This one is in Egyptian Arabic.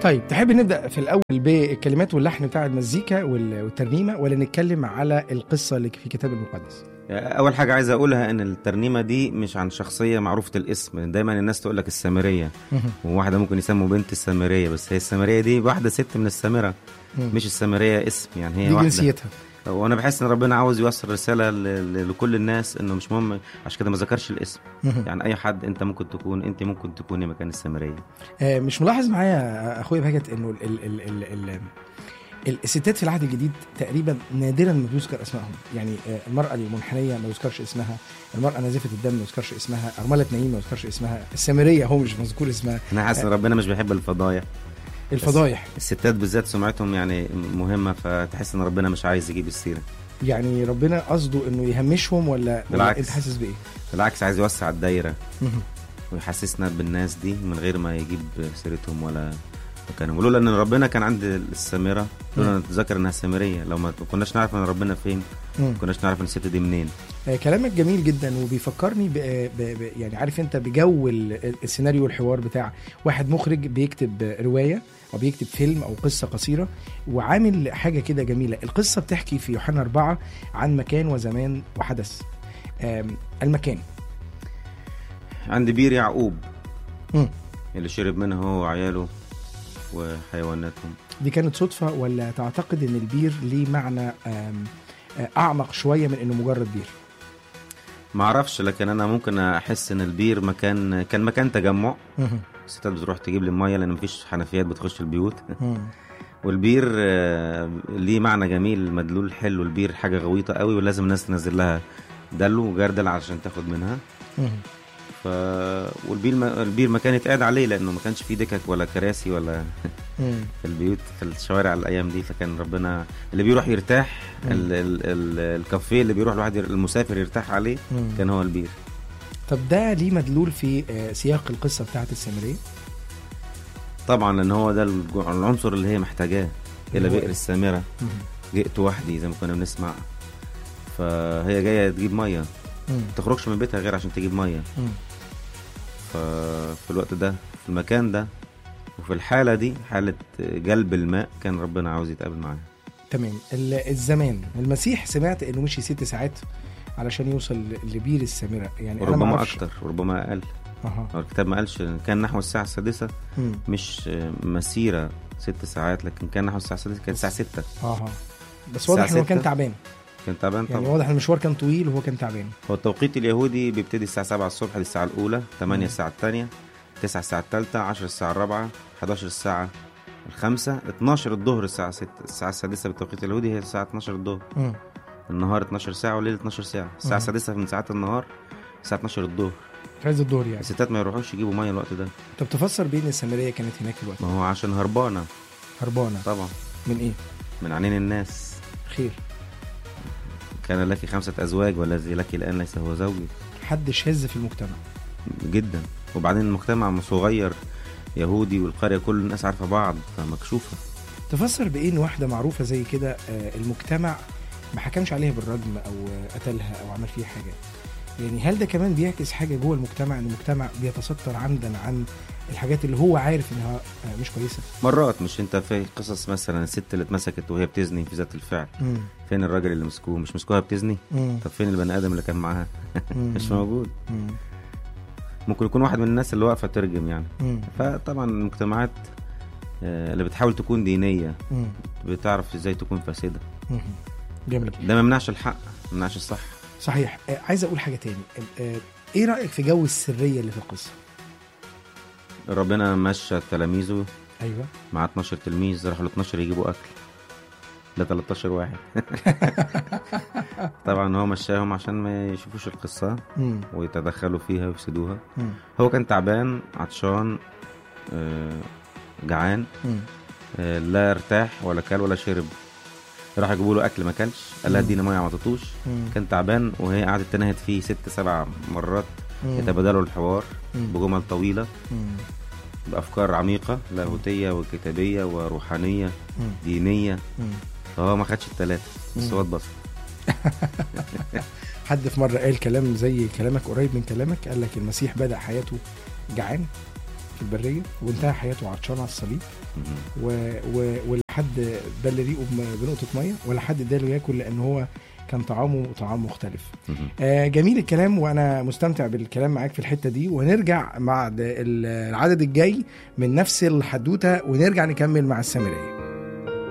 طيب تحب نبدا في الاول بالكلمات واللحن بتاع المزيكا وال- والترنيمه ولا نتكلم على القصه اللي في الكتاب المقدس اول حاجه عايز اقولها ان الترنيمه دي مش عن شخصيه معروفه الاسم دايما الناس تقول لك السامريه وواحده ممكن يسموا بنت السامريه بس هي السامريه دي واحده ست من السامره مش السامريه اسم يعني هي دي واحده جنسيتها وانا بحس ان ربنا عاوز يوصل رساله ل- ل- لكل الناس انه مش مهم عشان كده ما ذكرش الاسم يعني اي حد انت ممكن تكون انت ممكن تكوني مكان السامريه آه، مش ملاحظ معايا اخويا بهجت انه ال ال ال ال ال ال الستات في العهد الجديد تقريبا نادرا ما بيذكر اسمائهم يعني آه، المراه المنحنيه ما يذكرش اسمها المراه نازفه الدم ما يذكرش اسمها ارمله نعيم ما يذكرش اسمها السامريه هو مش مذكور اسمها انا حاسس ان ربنا مش بيحب الفضايح الفضايح الستات بالذات سمعتهم يعني مهمه فتحس ان ربنا مش عايز يجيب السيره يعني ربنا قصده انه يهمشهم ولا ولا بالعكس. انت حاسس بايه؟ بالعكس عايز يوسع الدايره ويحسسنا بالناس دي من غير ما يجيب سيرتهم ولا مكانهم ولولا ان ربنا كان عند السامره لولا نتذكر انها سامريه لو ما كناش نعرف ان ربنا فين مم. ما كناش نعرف ان الست دي منين آه، كلامك جميل جدا وبيفكرني ب... ب... ب... يعني عارف انت بجو ال- السيناريو والحوار بتاع واحد مخرج بيكتب روايه او بيكتب فيلم او قصه قصيره وعامل حاجه كده جميله القصه بتحكي في يوحنا أربعة عن مكان وزمان وحدث آم، المكان عند بير يعقوب مم. اللي شرب منها هو وعياله وحيواناتهم دي كانت صدفه ولا تعتقد ان البير ليه معنى آم، آه، اعمق شويه من انه مجرد بير ما اعرفش لكن انا ممكن احس ان البير مكان كان مكان تجمع الستات بتروح تجيب لي الميه لان مفيش حنفيات بتخش البيوت والبير آه، ليه معنى جميل مدلول حلو البير حاجه غويطه قوي ولازم الناس تنزل لها دلو وجردل عشان تاخد منها ف والبير م... البير مكان يتقعد عليه لانه ما كانش فيه دكك ولا كراسي ولا في البيوت في الشوارع الايام دي فكان ربنا اللي بيروح يرتاح مم. ال... ال... ال... الكافيه اللي بيروح الواحد ير... المسافر يرتاح عليه كان هو البير طب ده ليه مدلول في آه، سياق القصه بتاعت السامريه طبعا لان هو ده الج- العنصر اللي هي محتاجاه الى هو بئر إيه؟ السامره جئت وحدي زي ما كنا بنسمع فهي جايه تجيب ميه مم. ما تخرجش من بيتها غير عشان تجيب ميه مم. ففي الوقت ده في المكان ده وفي الحالة دي حالة جلب الماء كان ربنا عاوز يتقابل معاها تمام ال- الزمان المسيح سمعت انه مشي ست ساعات علشان يوصل ل- لبير السامره يعني انا وربما معرفش أكتر وربما أقل اها هو الكتاب ما قالش كان نحو الساعة السادسة مم. مش مسيرة ست ساعات لكن كان نحو الساعة السادسة كانت الساعة ستة اها بس الساعة واضح انه كان ستة. تعبان كان تعبان يعني طبعا واضح المشوار كان طويل وهو كان تعبان هو التوقيت اليهودي بيبتدي الساعة 7 الصبح للساعة الأولى 8 الساعة الثانية 9 الساعة الثالثة 10 الساعة الرابعة 11 الساعة الخامسة 12 الظهر الساعة 6 الساعة السادسة بالتوقيت اليهودي هي الساعة 12 الظهر مم. النهار 12 ساعة والليل 12 ساعة الساعة مم. السادسة من ساعات النهار الساعة 12 الظهر في عز الظهر يعني الستات ما يروحوش يجيبوا مية الوقت ده طب تفسر بين السامريه كانت هناك في الوقت ما هو عشان هربانة هربانه طبعا من ايه من عينين الناس خير كان لك خمسة أزواج والذي لك الآن ليس هو زوجك حد شاذ في المجتمع جدا وبعدين المجتمع صغير يهودي والقرية كل الناس عارفة بعض فمكشوفة تفسر بايه ان واحده معروفه زي كده آه، المجتمع ما حكمش عليها بالرجم او آه، قتلها او عمل فيها حاجه يعني هل ده كمان بيعكس حاجه جوه المجتمع ان المجتمع بيتستر عمدا عن الحاجات اللي هو عارف انها آه، مش كويسه مرات مش انت في قصص مثلا الست اللي اتمسكت وهي بتزني في ذات الفعل مم. فين الراجل اللي مسكوه مش مسكوها بتزني مم. طب فين البني ادم اللي كان معاها مم. مش موجود مم. ممكن يكون واحد من الناس اللي واقفه ترجم يعني مم. فطبعا المجتمعات آه، اللي بتحاول تكون دينيه مم. بتعرف ازاي تكون فاسده مم. جميل ده ما يمنعش الحق ما يمنعش الصح صحيح آه، عايز اقول حاجه تاني آه، ايه رايك في جو السريه اللي في القصه ربنا مشى تلاميذه ايوه مع 12 تلميذ راحوا ل 12 يجيبوا اكل ل 13 واحد طبعا هو مشاهم عشان ما يشوفوش القصه مم. ويتدخلوا فيها ويفسدوها مم. هو كان تعبان عطشان آه، جعان مم. آه، لا ارتاح ولا كل ولا شرب راح يجيبوا له اكل ما كلش قال لها مم. اديني ميه ما عطتوش مم. كان تعبان وهي قعدت تنهد فيه ست سبع مرات مم. يتبادلوا الحوار مم. بجمل طويله مم. بافكار عميقه لاهوتيه وكتابيه وروحانيه مم. دينيه مم. فهو ما خدش الثلاثه بس مم. هو اتبسط حد في مره قال كلام زي كلامك قريب من كلامك قال لك المسيح بدا حياته جعان في البريه وانتهى حياته عطشان على الصليب مهم. و... و... ولحد بل ريقه بم- بنقطه ميه ولا حد اداله ياكل لان هو كان طعامه طعام مختلف مهم. آه جميل الكلام وانا مستمتع بالكلام معاك في الحته دي وهنرجع مع د- العدد الجاي من نفس الحدوته ونرجع نكمل مع السامريه